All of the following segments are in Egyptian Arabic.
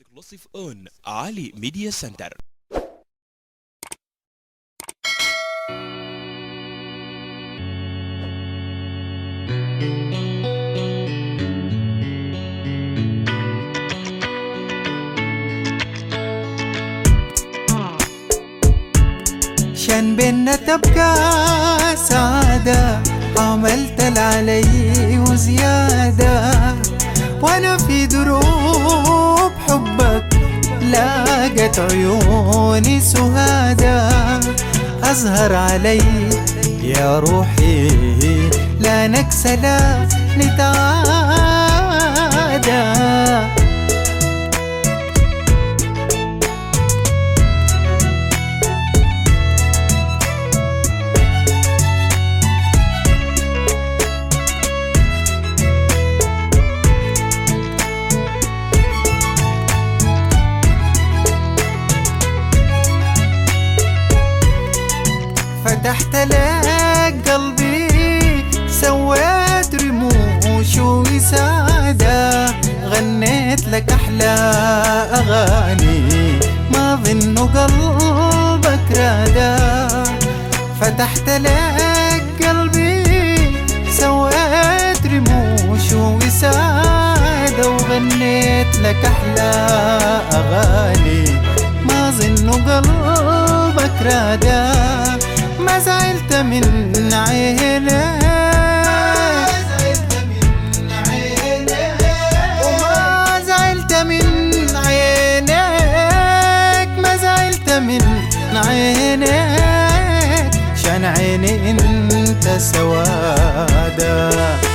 اكسكلوسيف اون علي ميديا سنتر عشان بينا تبقى سعادة عملت العلي وزيادة وانا في دروب حبك لاقت عيوني سهادة أزهر علي يا روحي لا نكسى لا نتعادى فتحت لك قلبي سويت رموش وسادة غنيت لك أحلى أغاني ما ظن قلبك رادا فتحت لك قلبي سويت رموش وسادة وغنيت لك أحلى أغاني ما ظن قلبك رادا ما زعلت من عينك وما زعلت من عينك ما زعلت من عينك شان عيني انت سوادا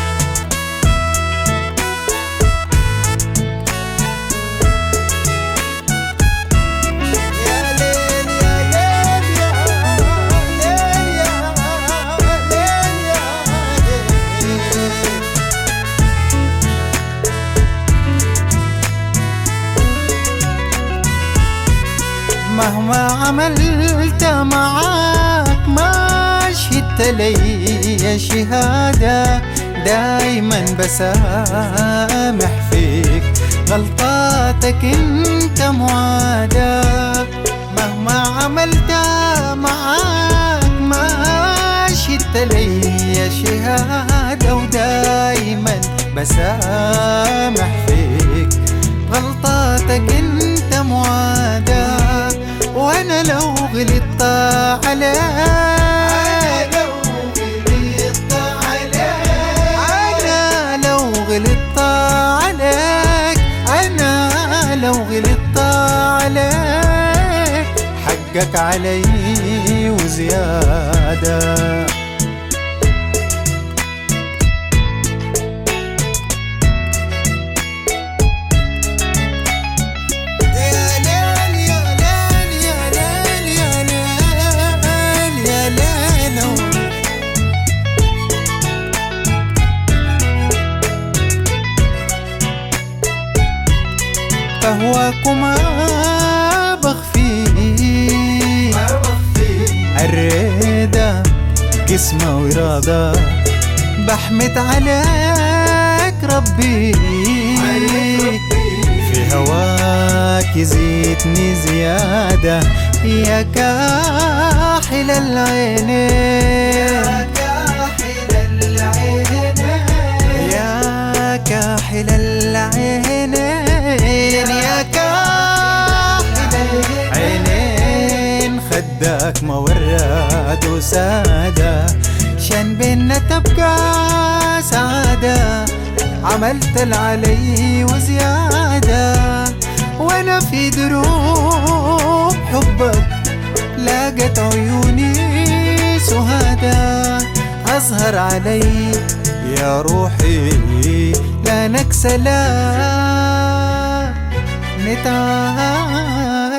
يا ليل يا ليل يا ليل يا ليل يا ليل مهما عملت معاك ما شهدت لي شهادة دايما بسامح فيك غلطاتك انت معادة مهما عملت معاك ما شهدت لي شهادة ودايما بسامح فيك غلطاتك انت معادة وانا لو غلطت عليك انا لو غلطت عليك انا لو غلطت عليك حقك علي وزياده يا ليل يا ليل يا ليل يا ليل يا ليل فهواك وما بخفي الريدة قسمة وإرادة بحمد عليك ربي في هواك يزيدني زيادة يا كاحل العينين يا كاحل العينين يا كاحل العينين خدك مورد وسادة شان بينا تبقى سعادة عملت العلي وزيادة وانا في دروب حبك لاقت عيوني سهادة أظهر علي يا روحي لا نكسى لا نتعادى